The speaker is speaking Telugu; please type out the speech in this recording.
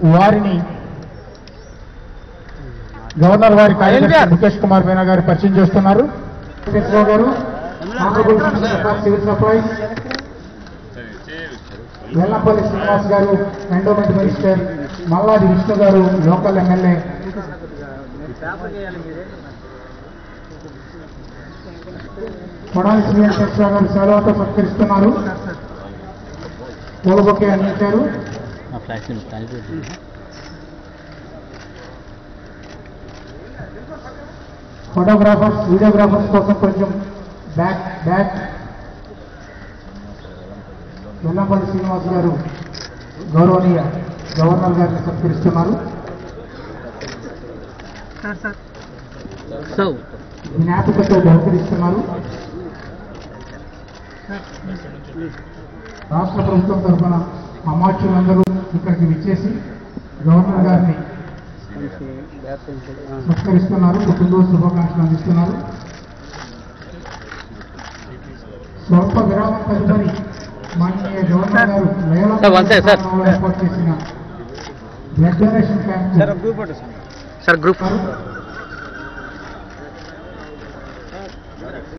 వారిని గవర్నర్ వారి కార్యదర్శి ముఖేష్ కుమార్ మీనా గారు పరిచయం చేస్తున్నారు వెంకటేశ్వరరావు గారు honourable minister for civil supplies Vellampalli Srinivas గారు ఎండోమెంట్ మినిస్టర్ మల్లాది విష్ణు గారు లోకల్ ఎమ్మెల్యే కొడాలి శ్రీ వెంకటేశ్వరరావు గారు సెలవుతో సత్కరిస్తున్నారు పూలబొకే అందించారు ఫోటోగ్రాఫర్స్ వీడియోగ్రాఫర్స్ కోసం కొంచెం బ్యాక్ బ్యాక్ వెల్లంపల్లి శ్రీనివాస్ గారు గౌరవనీయ గవర్నర్ గారిని సత్కరిస్తున్నారు జ్ఞాపికతో బహుకరిస్తున్నారు రాష్ట్ర ప్రభుత్వం తరఫున అమాత్యులందరూ ఇక్కడికి విచ్చేసి గవర్నర్ గారిని సత్కరిస్తున్నారు పుట్టినరోజు శుభాకాంక్షలు అందిస్తున్నారు స్వల్ప విరామం తదుపరి మాన్య గవర్నర్ గారు Loyola sir, one second, sir. ప్రాంగణంలో ఏర్పాటు చేసిన blood donation camp sir group గారు